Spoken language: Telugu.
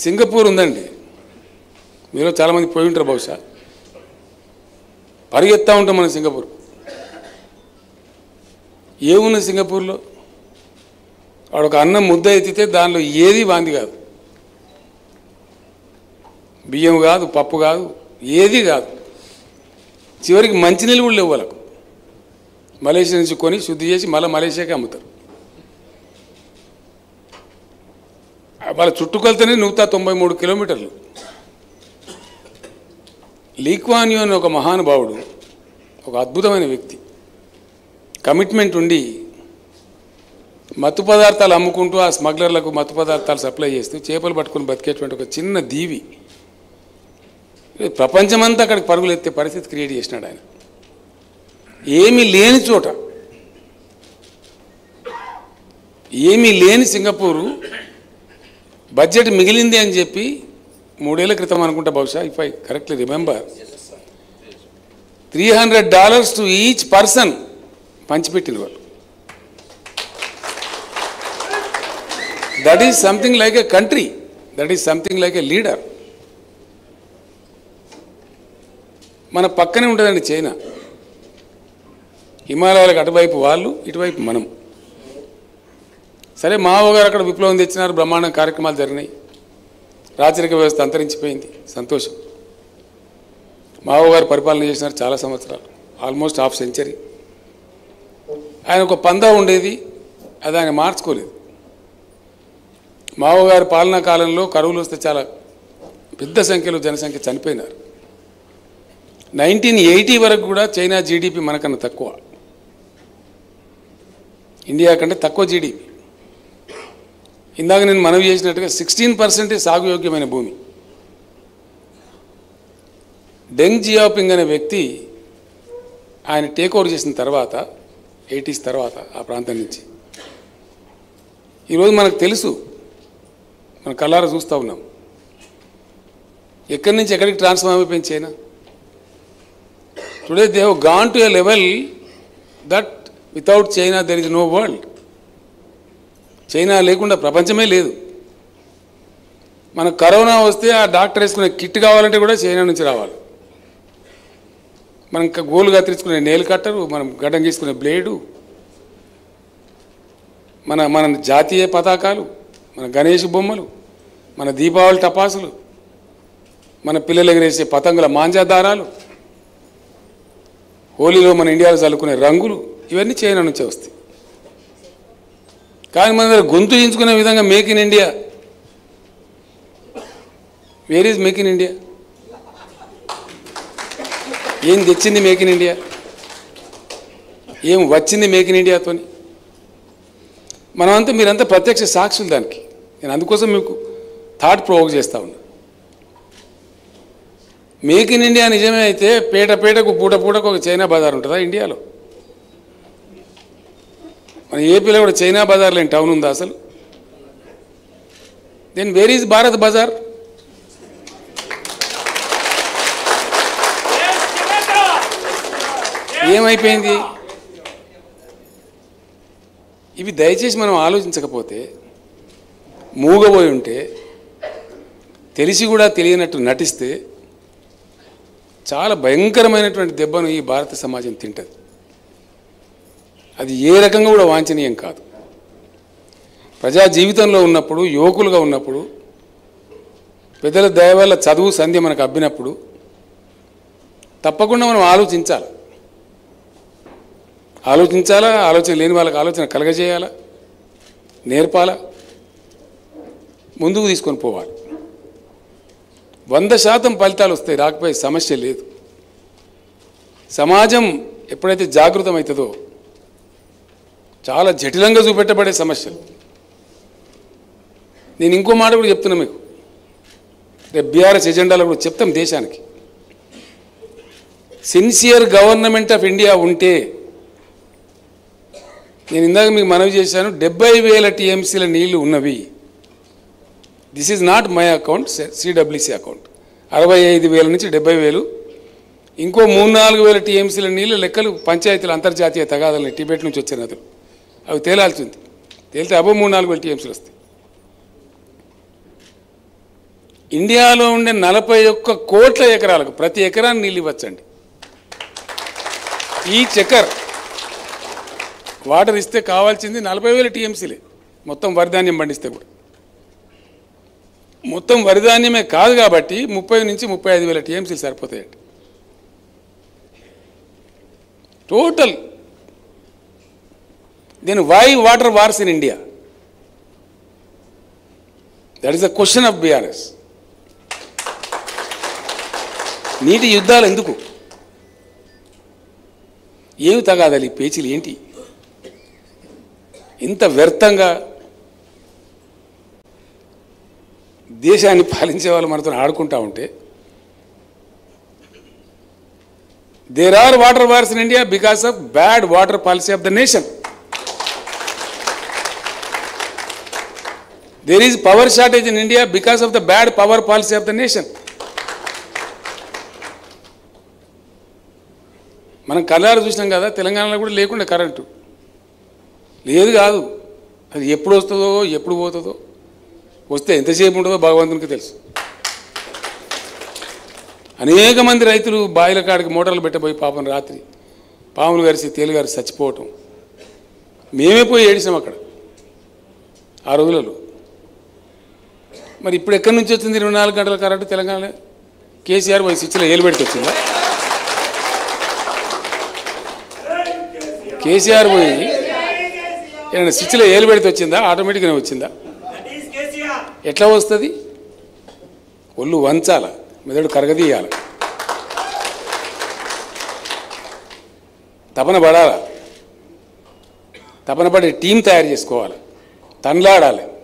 సింగపూర్ ఉందండి మీలో చాలామంది పోయి ఉంటారు బహుశా పరిగెత్తా ఉంటాం మనం సింగపూర్ ఏమున్నది సింగపూర్లో వాడు ఒక అన్నం ముద్ద ఎత్తితే దానిలో ఏది వాంది కాదు బియ్యం కాదు పప్పు కాదు ఏది కాదు చివరికి మంచినీళ్ళు కూడా లేవు వాళ్ళకు మలేషియా నుంచి కొని శుద్ధి చేసి మళ్ళీ మలేషియాకి అమ్ముతారు వాళ్ళ చుట్టుకొలతనే నూట తొంభై మూడు కిలోమీటర్లు లీక్వాన్యూ అనే ఒక మహానుభావుడు ఒక అద్భుతమైన వ్యక్తి కమిట్మెంట్ ఉండి మత్తు పదార్థాలు అమ్ముకుంటూ ఆ స్మగ్లర్లకు మత్తు పదార్థాలు సప్లై చేస్తూ చేపలు పట్టుకుని బతికేటువంటి ఒక చిన్న దీవి ప్రపంచమంతా అక్కడికి పరుగులు ఎత్తే పరిస్థితి క్రియేట్ చేసినాడు ఆయన ఏమీ లేని చోట ఏమీ లేని సింగపూరు బడ్జెట్ మిగిలింది అని చెప్పి మూడేళ్ల క్రితం అనుకుంటా బహుశా if I correctly remember three hundred dollars to each person పంచిపెట్టిన వాళ్ళు that is something like a country that is something like a leader మన పక్కనే ఉంటుందండి చైనా హిమాలయాలకు అటువైపు వాళ్ళు ఇటువైపు మనం సరే మావో గారు అక్కడ విప్లవం తెచ్చినారు బ్రహ్మాండ కార్యక్రమాలు జరిగినాయి రాచరిక వ్యవస్థ అంతరించిపోయింది సంతోషం మావో గారు పరిపాలన చేసినారు చాలా సంవత్సరాలు ఆల్మోస్ట్ హాఫ్ సెంచరీ ఆయన ఒక పందా ఉండేది అది ఆయన మార్చుకోలేదు మావో గారి పాలనా కాలంలో కరువులు వస్తే చాలా పెద్ద సంఖ్యలో జనసంఖ్య చనిపోయినారు నైన్టీన్ ఎయిటీ వరకు కూడా చైనా జీడిపి మనకన్నా తక్కువ ఇండియా కంటే తక్కువ జీడిపి ఇందాక నేను మనవి చేసినట్టుగా సిక్స్టీన్ పర్సెంటే సాగుయోగ్యమైన భూమి డెంగ్ జియాపింగ్ అనే వ్యక్తి ఆయన టేక్ ఓవర్ చేసిన తర్వాత ఎయిటీస్ తర్వాత ఆ ప్రాంతం నుంచి ఈరోజు మనకు తెలుసు మన కళ్ళారా చూస్తూ ఉన్నాం ఎక్కడి నుంచి ఎక్కడికి ట్రాన్స్ఫార్మ్ అయిపోయింది China today they have gone to a level that without China there is no world China లేకుండా ప్రపంచమే లేదు మనకు కరోనా వస్తే ఆ డాక్టర్ వేసుకునే కిట్ కావాలంటే కూడా చైనా నుంచి రావాలి మనం ఇంకా గోలు కత్తిరించుకునే నేలు కట్టరు మనం గడ్డం గీసుకునే బ్లేడు మన మన జాతీయ పతాకాలు మన గణేష్ బొమ్మలు మన దీపావళి టపాసులు మన పిల్లలు ఎగరేసే పతంగుల మాంజా దారాలు హోలీలో మన ఇండియాలో చల్లుకునే రంగులు ఇవన్నీ చైనా నుంచే వస్తాయి కానీ మన దగ్గర గొంతు చించుకునే విధంగా make in India where is make in India ఏం తెచ్చింది మేక్ ఇన్ ఇండియా ఏం వచ్చింది మేక్ ఇన్ ఇండియాతోని మనమంతా మీరంతా ప్రత్యక్ష సాక్షులు దానికి నేను అందుకోసం మీకు థాట్ ప్రొవోక్ చేస్తా ఉన్నా మేక్ ఇన్ ఇండియా నిజమే అయితే పేట పేటకు పూట పూటకు ఒక చైనా బజార్ ఉంటుందా ఇండియాలో మన ఏపీలో కూడా చైనా బజార్ లేని టౌన్ ఉందా అసలు then where is Bharat Bazaar ఏమైపోయింది ఇవి దయచేసి మనం ఆలోచించకపోతే మూగబోయి ఉంటే తెలిసి కూడా తెలియనట్టు నటిస్తే చాలా భయంకరమైనటువంటి దెబ్బను ఈ భారత సమాజం తింటది అది ఏ రకంగా కూడా వాంఛనీయం కాదు ప్రజా జీవితంలో ఉన్నప్పుడు యువకులుగా ఉన్నప్పుడు పెద్దల దయ వల్ల చదువు సంధ్య మనకు అబ్బినప్పుడు తప్పకుండా మనం ఆలోచించాలి ఆలోచించాలా ఆలోచన లేని వాళ్ళకి ఆలోచన కలగజేయాలా నేర్పాలా ముందుకు తీసుకొని పోవాలి వంద శాతం ఫలితాలు వస్తాయి రాకపోయే సమస్య లేదు సమాజం ఎప్పుడైతే జాగృతమవుతుందో చాలా జటిలంగా చూపెట్టబడే సమస్యలు నేను ఇంకో మాట కూడా చెప్తున్నా మీకు రేపు బీఆర్ఎస్ ఎజెండాలో కూడా చెప్తాం దేశానికి సిన్సియర్ గవర్నమెంట్ ఆఫ్ ఇండియా ఉంటే నేను ఇందాక మీకు మనవి చేశాను డెబ్బై వేల టీఎంసీల నీళ్లు ఉన్నవి this is not my account CWC account అరవై ఐదు వేల నుంచి డెబ్బై వేలు ఇంకో మూడు నాలుగు వేల టీఎంసీల నీళ్ళ లెక్కలు పంచాయతీల అంతర్జాతీయ తగాదాలని టిబెట్ నుంచి వచ్చే నదులు అవి తేలాల్సి ఉంది తేలితే అబో మూడు నాలుగు వేల టీఎంసీలు వస్తాయి ఇండియాలో ఉండే నలభై ఒక్క కోట్ల ఎకరాలకు ప్రతి ఎకరాన్ని నీళ్ళు ఇవ్వచ్చండి ఈ చక్కర్ వాటర్ ఇస్తే కావాల్సింది నలభై వేల టీఎంసీలే మొత్తం వరిధాన్యం పండిస్తే కూడా మొత్తం వరిధాన్యమే కాదు కాబట్టి ముప్పై నుంచి ముప్పై ఐదు వేల టీఎంసీలు సరిపోతాయండి total then why water wars in India that is the question of BRS నీటి యుద్ధాలు ఎందుకు ఏమి తగాదాలి ఈ పేచీలు ఏంటి ఇంత వ్యర్థంగా దేశాన్ని పాలించే వాళ్ళు మనతో ఆడుకుంటా ఉంటే there are water wars in India because of bad water policy of the nation there is power shortage in India because of the bad power policy of the nation మనం కళ్ళారు చూసినాం కదా తెలంగాణలో కూడా లేకుండా కరెంటు లేదు కాదు అది ఎప్పుడు వస్తుందో ఎప్పుడు పోతుందో వస్తే ఎంతసేపు ఉంటుందో భగవంతునికి తెలుసు అనేక మంది రైతులు బాయిల కాడికి మోటార్లు పెట్టబోయి పాపం రాత్రి పాములు గరిసి తేలు గారి చచ్చిపోవటం మేమే పోయి ఏడిసాం అక్కడ ఆ రోజులలో మరి ఇప్పుడు ఎక్కడి నుంచి వచ్చింది ఇరవై నాలుగు గంటల కరెంటు తెలంగాణలో కేసీఆర్ పోయి స్విచ్లో ఏలు పెడితే వచ్చిందా కేసీఆర్ పోయి ఏమైనా స్విచ్లో ఏలు పెడితే వచ్చిందా ఆటోమేటిక్గానే వచ్చిందా That is KCR. ఎట్లా వస్తుంది ఒళ్ళు వంచాల మెదడు కరగదీయాల తపన పడాల తపన పడి టీం తయారు చేసుకోవాలి తనలాడాలి